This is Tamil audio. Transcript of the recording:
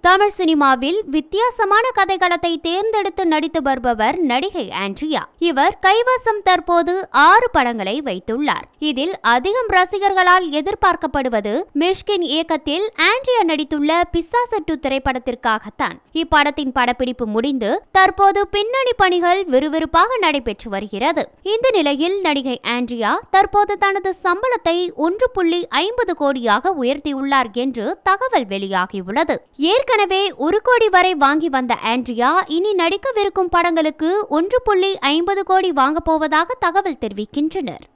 தமிழ் சினிமாவில் வித்தியாசமான கதைகளத்தை தேர்ந்தெடுத்து நடித்து வருபவர் நடிகை ஆண்ட்ரியா இவர் கைவசம் தற்போது ஆறு படங்களை வைத்துள்ளார் இதில் அதிகம் ரசிகர்களால் எதிர்பார்க்கப்படுவது மிஷ்கின் இயக்கத்தில் ஆண்ட்ரியா நடித்துள்ள பிசாசு டூ திரைப்படத்திற்காகத்தான் இப்படத்தின் படப்பிடிப்பு முடிந்து தற்போது பின்னணி பணிகள் விறுவிறுப்பாக நடைபெற்று வருகிறது இந்த நிலையில் நடிகை ஆண்ட்ரியா தற்போது தனது சம்பளத்தை ஒன்று புள்ளி ஐம்பது கோடியாக உயர்த்தியுள்ளார் என்று தகவல் வெளியாகியுள்ளது ஏற்கனவே ஒரு கோடி வரை வாங்கி வந்த ஆண்ட்ரியா இனி நடிக்கவிருக்கும் படங்களுக்கு ஒன்று புள்ளி ஐம்பது கோடி வாங்கப் போவதாக தகவல் தெரிவிக்கின்றனர்